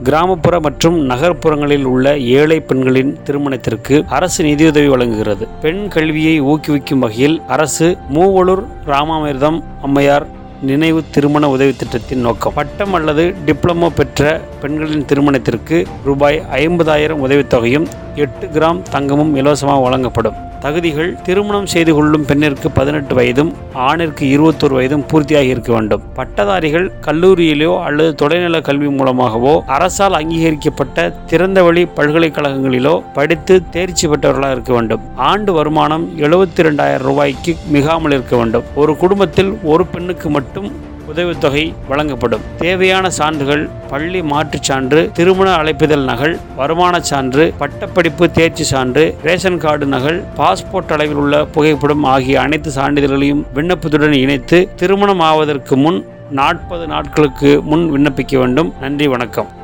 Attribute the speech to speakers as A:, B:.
A: கிராமப்புற மற்றும் நகர்ப்புறங்களில் உள்ள ஏழை பெண்களின் திருமணத்திற்கு அரசு நிதியுதவி வழங்குகிறது பெண் கல்வியை ஊக்குவிக்கும் வகையில் அரசு மூவலூர் ராமாமிர்தம் அம்மையார் நினைவு திருமண உதவி திட்டத்தின் நோக்கம் பட்டம் அல்லது டிப்ளமோ பெற்ற பெண்களின் திருமணத்திற்கு ரூபாய் ஐம்பதாயிரம் உதவித்தொகையும் எட்டு கிராம் தங்கமும் இலவசமாக வழங்கப்படும் தகுதிகள் திருமணம் செய்து கொள்ளும் பெண்ணிற்கு பதினெட்டு வயதும் ஆணிற்கு இருபத்தொரு வயதும் பூர்த்தியாகி இருக்க வேண்டும் பட்டதாரிகள் கல்லூரியிலோ அல்லது தொலைநில கல்வி மூலமாகவோ அரசால் அங்கீகரிக்கப்பட்ட திறந்தவெளி பல்கலைக்கழகங்களிலோ படித்து தேர்ச்சி பெற்றவர்களாக இருக்க வேண்டும் ஆண்டு வருமானம் எழுபத்தி ரெண்டாயிரம் ரூபாய்க்கு மிகாமல் இருக்க வேண்டும் ஒரு குடும்பத்தில் ஒரு பெண்ணுக்கு மட்டும் உதவித்தொகை வழங்கப்படும் தேவையான சான்றுகள் பள்ளி மாற்றுச் சான்று திருமண அழைப்பிதழ் நகல் வருமானச் சான்று பட்டப்படிப்பு தேர்ச்சி சான்று ரேஷன் கார்டு நகல் பாஸ்போர்ட் அளவில் உள்ள புகைப்படம் ஆகிய அனைத்து சான்றிதழ்களையும் விண்ணப்பத்துடன் இணைத்து திருமணம் ஆவதற்கு முன் நாற்பது நாட்களுக்கு முன் விண்ணப்பிக்க வேண்டும் நன்றி வணக்கம்